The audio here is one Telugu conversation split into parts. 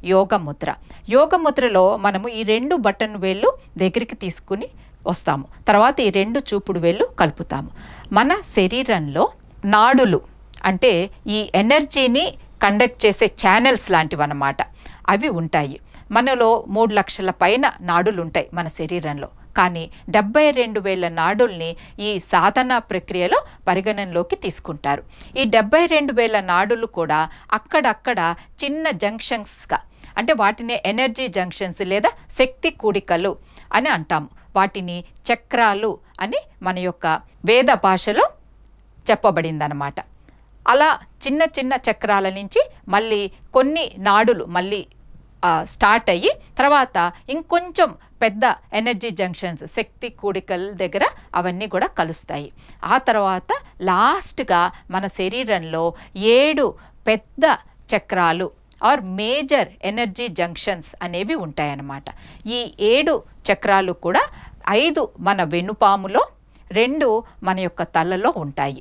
యోగ ముద్ర యోగ ముద్రలో మనము ఈ రెండు బటన్ వేళ్ళు దగ్గరికి తీసుకుని వస్తాము తర్వాత ఈ రెండు చూపుడు వేళ్ళు కలుపుతాము మన శరీరంలో నాడులు అంటే ఈ ఎనర్జీని కండక్ట్ చేసే ఛానల్స్ లాంటివి అన్నమాట అవి ఉంటాయి మనలో మూడు లక్షల పైన నాడులు ఉంటాయి మన శరీరంలో కానీ డెబ్బై రెండు వేల నాడుల్ని ఈ సాధన ప్రక్రియలో పరిగణనలోకి తీసుకుంటారు ఈ డెబ్బై రెండు వేల నాడులు కూడా అక్కడక్కడ చిన్న జంక్షన్స్గా అంటే వాటిని ఎనర్జీ జంక్షన్స్ లేదా శక్తి కూడికలు అని అంటాము వాటిని చక్రాలు అని మన యొక్క వేద భాషలో చెప్పబడిందనమాట అలా చిన్న చిన్న చక్రాల నుంచి మళ్ళీ కొన్ని నాడులు మళ్ళీ ఆ, స్టార్ట్ అయ్యి తర్వాత ఇంకొంచెం పెద్ద ఎనర్జీ జంక్షన్స్ శక్తి కూడికల దగ్గర అవన్నీ కూడా కలుస్తాయి ఆ తర్వాత లాస్ట్గా మన శరీరంలో ఏడు పెద్ద చక్రాలు ఆర్ మేజర్ ఎనర్జీ జంక్షన్స్ అనేవి ఉంటాయన్నమాట ఈ ఏడు చక్రాలు కూడా ఐదు మన వెనుపాములో రెండు మన యొక్క తలలో ఉంటాయి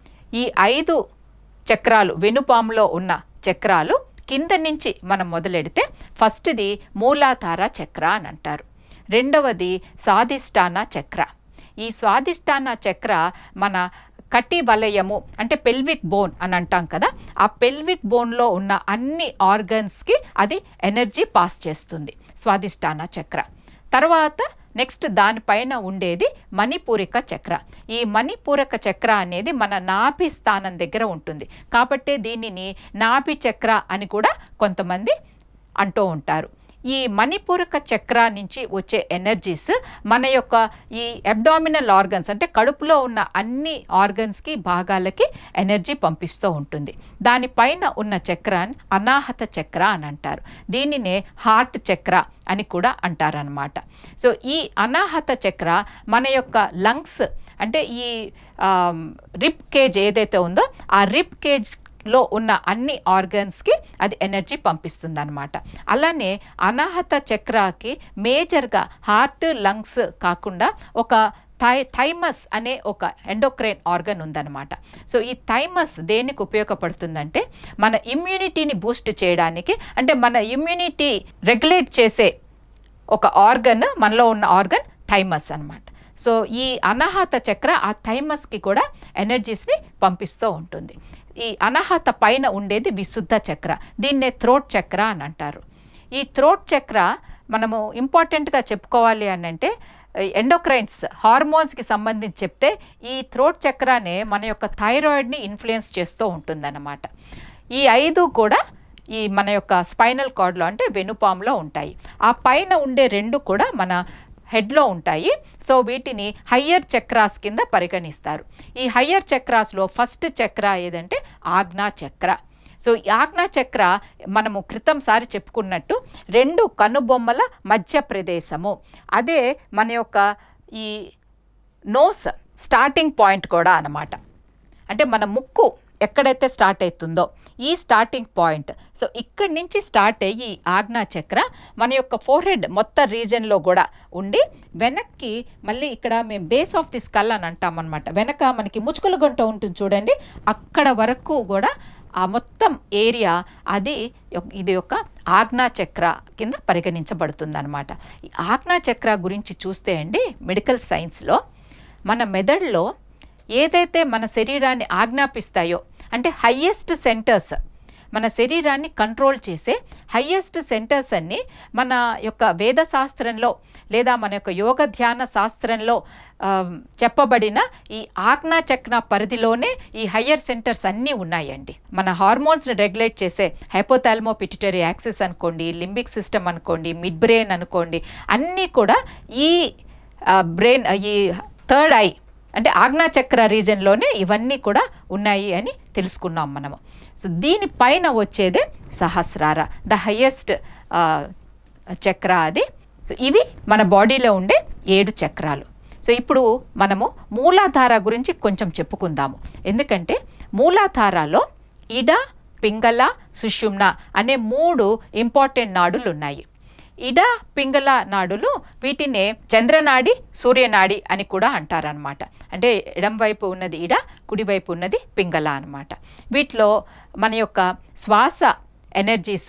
ఈ ఐదు చక్రాలు వెనుపాములో ఉన్న చక్రాలు కింద నుంచి మనం మొదలెడితే ఫస్ట్ది మూలాధార చక్ర అని అంటారు రెండవది స్వాదిష్టాన చక్ర ఈ స్వాదిష్టాన చక్ర మన కటి వలయము అంటే పెల్విక్ బోన్ అని అంటాం కదా ఆ పెల్విక్ బోన్లో ఉన్న అన్ని ఆర్గన్స్కి అది ఎనర్జీ పాస్ చేస్తుంది స్వాదిష్టాన చక్ర తర్వాత నెక్స్ట్ దానిపైన ఉండేది మణిపూరిక చక్ర ఈ మణిపూరక చక్ర అనేది మన నాభి స్థానం దగ్గర ఉంటుంది కాబట్టే దీనిని నాభి చక్ర అని కూడా కొంతమంది అంటూ ఉంటారు ఈ మణిపూరక చక్ర నుంచి వచ్చే ఎనర్జీస్ మన యొక్క ఈ అబ్డామినల్ ఆర్గన్స్ అంటే కడుపులో ఉన్న అన్ని ఆర్గన్స్కి భాగాలకి ఎనర్జీ పంపిస్తూ ఉంటుంది దానిపైన ఉన్న చక్ర అనాహత చక్ర అని అంటారు దీనినే హార్ట్ చక్ర అని కూడా అంటారనమాట సో ఈ అనాహత చక్ర మన యొక్క లంగ్స్ అంటే ఈ రిప్ కేజ్ ఏదైతే ఉందో ఆ రిప్ కేజ్ లో ఉన్న అన్ని ఆర్గన్స్కి అది ఎనర్జీ పంపిస్తుంది అనమాట అలానే అనాహత చక్రకి మేజర్గా హార్ట్ లంగ్స్ కాకుండా ఒక థై థైమస్ అనే ఒక ఎండోక్రైన్ ఆర్గన్ ఉందన్నమాట సో ఈ థైమస్ దేనికి ఉపయోగపడుతుందంటే మన ఇమ్యూనిటీని బూస్ట్ చేయడానికి అంటే మన ఇమ్యూనిటీ రెగ్యులేట్ చేసే ఒక ఆర్గన్ మనలో ఉన్న ఆర్గన్ థైమస్ అన్నమాట సో ఈ అనాహత చక్ర ఆ థైమస్కి కూడా ఎనర్జీస్ని పంపిస్తూ ఉంటుంది ఈ అనాహత పైన ఉండేది విశుద్ధ చక్ర దీన్నే థ్రోట్ చక్ర అని అంటారు ఈ థ్రోట్ చక్ర మనము ఇంపార్టెంట్గా చెప్పుకోవాలి అని అంటే ఎండోక్రైన్స్ హార్మోన్స్కి సంబంధించి చెప్తే ఈ థ్రోట్ చక్రానే మన యొక్క థైరాయిడ్ని ఇన్ఫ్లుయెన్స్ చేస్తూ ఉంటుందన్నమాట ఈ ఐదు కూడా ఈ మన యొక్క స్పైనల్ కార్డ్లో అంటే వెనుపాములో ఉంటాయి ఆ పైన ఉండే రెండు కూడా మన హెడ్లో ఉంటాయి సో వీటిని హయ్యర్ చక్రాస్ కింద పరిగణిస్తారు ఈ హయ్యర్ చక్రాస్లో ఫస్ట్ చక్ర ఏదంటే ఆజ్ఞా చక్ర సో ఈ ఆజ్ఞా చక్ర మనము క్రితం సారి చెప్పుకున్నట్టు రెండు కనుబొమ్మల మధ్య ప్రదేశము అదే మన యొక్క ఈ నోస్ స్టార్టింగ్ పాయింట్ కూడా అన్నమాట అంటే మన ముక్కు ఎక్కడైతే స్టార్ట్ అవుతుందో ఈ స్టార్టింగ్ పాయింట్ సో ఇక్కడి నుంచి స్టార్ట్ అయ్యి ఈ ఆజ్ఞా చక్ర మన యొక్క ఫోర్హెడ్ మొత్తం రీజన్లో కూడా ఉండి వెనక్కి మళ్ళీ ఇక్కడ మేము బేస్ ఆఫ్ ది స్కల్ అని అంటాం అనమాట వెనక మనకి ముచ్చుకల గుంట ఉంటుంది చూడండి అక్కడ వరకు కూడా ఆ మొత్తం ఏరియా అది యొక్- ఇది యొక్క ఆజ్ఞా చక్ర కింద పరిగణించబడుతుంది అనమాట ఈ ఆజ్ఞా చక్ర గురించి చూస్తే అండి మెడికల్ సైన్స్లో మన మెదడులో ఏదైతే మన శరీరాన్ని ఆజ్ఞాపిస్తాయో అంటే హయ్యెస్ట్ సెంటర్స్ మన శరీరాన్ని కంట్రోల్ చేసే హయ్యెస్ట్ సెంటర్స్ అన్ని మన యొక్క వేద శాస్త్రంలో లేదా మన యొక్క యోగ ధ్యాన శాస్త్రంలో ఆ, చెప్పబడిన ఈ ఆజ్ఞా చక్ర పరిధిలోనే ఈ హయ్యర్ సెంటర్స్ అన్నీ ఉన్నాయండి మన హార్మోన్స్ని రెగ్యులేట్ చేసే హైపోథాల్మో పిట్యూటరీ యాక్సిస్ అనుకోండి లింబిక్ సిస్టమ్ అనుకోండి మిడ్ బ్రెయిన్ అనుకోండి అన్నీ కూడా ఈ బ్రెయిన్ ఈ థర్డ్ ఐ అంటే ఆజ్ఞాచక్ర రీజన్లోనే ఇవన్నీ కూడా ఉన్నాయి అని తెలుసుకున్నాం మనము సో దీనిపైన వచ్చేదే సహస్రార ద హయ్యెస్ట్ చక్ర అది సో ఇవి మన బాడీలో ఉండే ఏడు చక్రాలు సో ఇప్పుడు మనము మూలాధార గురించి కొంచెం చెప్పుకుందాము ఎందుకంటే మూలాధారలో ఇడ పింగళ సుషుమ్న అనే మూడు ఇంపార్టెంట్ నాడులు ఉన్నాయి ఇడ పింగళ నాడులు వీటినే చంద్రనాడి సూర్యనాడి అని కూడా అంటారనమాట అంటే ఎడం వైపు ఉన్నది ఇడ కుడివైపు ఉన్నది పింగళ అనమాట వీటిలో మన యొక్క శ్వాస ఎనర్జీస్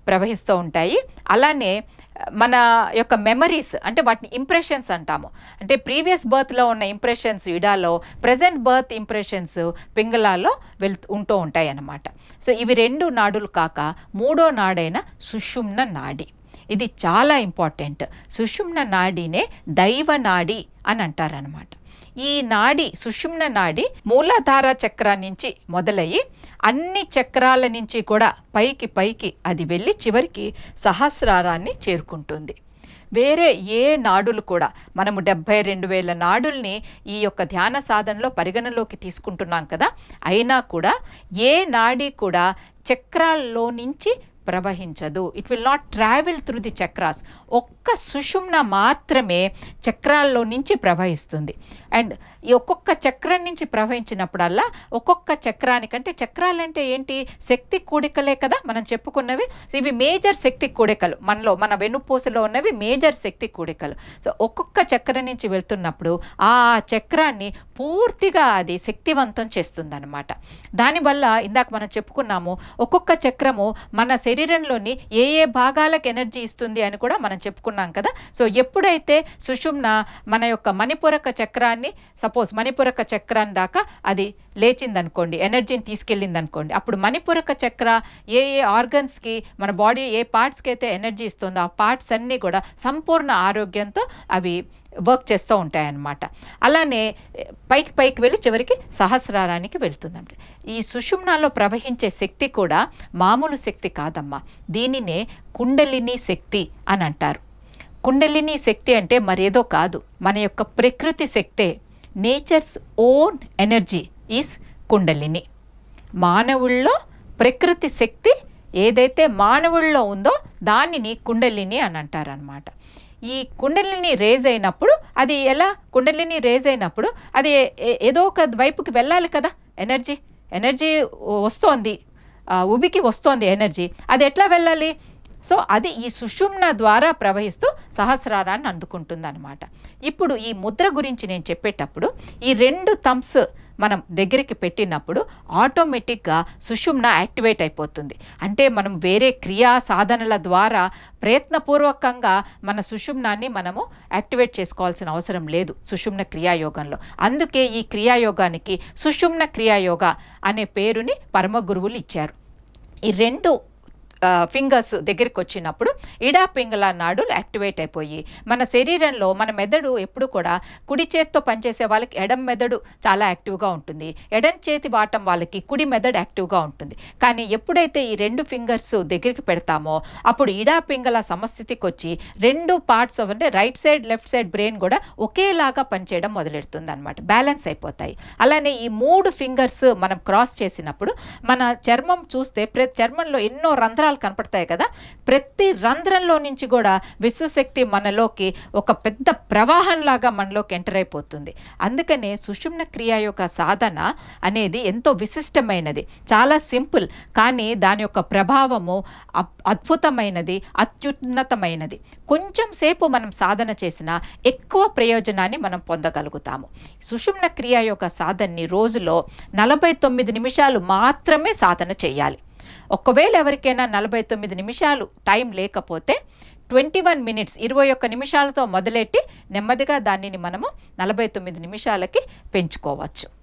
ప్రవహిస్తూ ఉంటాయి అలానే మన యొక్క మెమరీస్ అంటే వాటిని ఇంప్రెషన్స్ అంటాము అంటే ప్రీవియస్ బర్త్లో ఉన్న ఇంప్రెషన్స్ ఇడాలో ప్రజెంట్ బర్త్ ఇంప్రెషన్స్ పింగళాల్లో వెళ్ ఉంటూ ఉంటాయి అన్నమాట సో ఇవి రెండు నాడులు కాక మూడో నాడైన సుషుమ్న నాడి ఇది చాలా ఇంపార్టెంట్ సుషుమ్న నాడినే దైవ నాడి అని అంటారనమాట ఈ నాడి సుషుమ్న నాడి మూలాధార చక్ర నుంచి మొదలయ్యి అన్ని చక్రాల నుంచి కూడా పైకి పైకి అది వెళ్ళి చివరికి సహస్రారాన్ని చేరుకుంటుంది వేరే ఏ నాడులు కూడా మనము డెబ్భై రెండు వేల నాడుల్ని ఈ యొక్క ధ్యాన సాధనలో పరిగణలోకి తీసుకుంటున్నాం కదా అయినా కూడా ఏ నాడి కూడా చక్రాల్లో నుంచి ప్రవహించదు it will not travel through the chakras ఒక్క సుషుమ్న మాత్రమే చక్రాల్లో నుంచి ప్రవహిస్తుంది అండ్ ఈ ఒక్కొక్క చక్రం నుంచి ప్రవహించినప్పుడల్లా ఒక్కొక్క చక్రానికంటే చక్రాలంటే ఏంటి శక్తి కూడికలే కదా మనం చెప్పుకున్నవి ఇవి మేజర్ శక్తి కూడికలు మనలో మన వెన్నుపూసలో ఉన్నవి మేజర్ శక్తి కూడికలు సో ఒక్కొక్క చక్రం నుంచి వెళ్తున్నప్పుడు ఆ చక్రాన్ని పూర్తిగా అది శక్తివంతం చేస్తుందన్నమాట దానివల్ల ఇందాక మనం చెప్పుకున్నాము ఒక్కొక్క చక్రము మన శరీరంలోని ఏ ఏ భాగాలకు ఎనర్జీ ఇస్తుంది అని కూడా మనం చెప్పుకున్నాం కదా సో ఎప్పుడైతే సుషుమ్న మన యొక్క మణిపూరక చక్రాన్ని సపోజ్ మణిపూరక చక్రాన్ని దాకా అది లేచిందనుకోండి ఎనర్జీని తీసుకెళ్ళింది అనుకోండి అప్పుడు మణిపూరక చక్ర ఏ ఏ ఆర్గన్స్కి మన బాడీ ఏ పార్ట్స్కి అయితే ఎనర్జీ ఇస్తుందో ఆ పార్ట్స్ అన్నీ కూడా సంపూర్ణ ఆరోగ్యంతో అవి వర్క్ చేస్తూ ఉంటాయన్నమాట అలానే పైకి పైకి వెళ్ళి చివరికి సహస్రారానికి వెళ్తుందండి ఈ సుషుమ్నాలో ప్రవహించే శక్తి కూడా మామూలు శక్తి కాదమ్మా దీనినే కుండలిని శక్తి అని అంటారు కుండలిని శక్తి అంటే మరేదో కాదు మన యొక్క ప్రకృతి శక్తే nature's own energy is Kundalini మానవుల్లో ప్రకృతి శక్తి ఏదైతే మానవుల్లో ఉందో దానిని కుండలిని అని అంటారనమాట ఈ కుండలిని రేజ్ అయినప్పుడు అది ఎలా కుండలిని రేజ్ అయినప్పుడు అది ఏ- ఏదో ఒక వైపుకి వెళ్ళాలి కదా ఎనర్జీ ఎనర్జీ వస్తోంది ఆ, ఉబికి వస్తోంది ఎనర్జీ అది ఎట్లా వెళ్ళాలి సో అది ఈ సుషుమ్న ద్వారా ప్రవహిస్తూ సహస్రారాన్ని అందుకుంటుంది అనమాట ఇప్పుడు ఈ ముద్ర గురించి నేను చెప్పేటప్పుడు ఈ రెండు థమ్స్ మనం దగ్గరికి పెట్టినప్పుడు ఆటోమేటిక్గా సుషుమ్న యాక్టివేట్ అయిపోతుంది అంటే మనం వేరే క్రియా సాధనల ద్వారా ప్రయత్నపూర్వకంగా మన సుషుమ్నాన్ని మనము యాక్టివేట్ చేసుకోవాల్సిన అవసరం లేదు సుషుమ్న క్రియాయోగంలో అందుకే ఈ క్రియాయోగానికి సుషుమ్న క్రియాయోగ అనే పేరుని పరమ గురువులు ఇచ్చారు ఈ రెండు ఫింగర్స్ దగ్గరికి వచ్చినప్పుడు ఇడా పింగళ నాడులు యాక్టివేట్ అయిపోయి మన శరీరంలో మన మెదడు ఎప్పుడు కూడా కుడి చేత్తో పనిచేసే వాళ్ళకి ఎడం మెదడు చాలా యాక్టివ్గా ఉంటుంది ఎడం చేతి వాటం వాళ్ళకి కుడి మెదడు యాక్టివ్గా ఉంటుంది కానీ ఎప్పుడైతే ఈ రెండు ఫింగర్స్ దగ్గరికి పెడతామో అప్పుడు ఇడా పింగళ సమస్థితికి వచ్చి రెండు పార్ట్స్ ఆఫ్ అంటే right side left side brain కూడా ఒకేలాగా పనిచేయడం మొదలెడుతుంది అనమాట బ్యాలెన్స్ అయిపోతాయి అలానే ఈ మూడు ఫింగర్స్ మనం క్రాస్ చేసినప్పుడు మన చర్మం చూస్తే ప్రతి చర్మంలో ఎన్నో రంధ్రాలు కనపడతాయి కదా ప్రతి రంధ్రంలో నుంచి కూడా విశ్వశక్తి మనలోకి ఒక పెద్ద ప్రవాహంలాగా మనలోకి ఎంటర్ అయిపోతుంది అందుకనే సుషుమ్న క్రియ యొక్క సాధన అనేది ఎంతో విశిష్టమైనది చాలా సింపుల్ కానీ దాని యొక్క ప్రభావము అప్- అద్భుతమైనది అత్యున్నతమైనది కొంచెం సేపు మనం సాధన చేసినా ఎక్కువ ప్రయోజనాన్ని మనం పొందగలుగుతాము సుషుమ్న క్రియ యొక్క సాధనని రోజులో నలభై తొమ్మిది నిమిషాలు మాత్రమే సాధన చేయాలి ఒకవేళ ఎవరికైనా నలభై తొమ్మిది నిమిషాలు టైం లేకపోతే ట్వంటీ వన్ మినిట్స్ ఇరవై ఒక్క నిమిషాలతో మొదలెట్టి నెమ్మదిగా దానిని మనము నలభై తొమ్మిది నిమిషాలకి పెంచుకోవచ్చు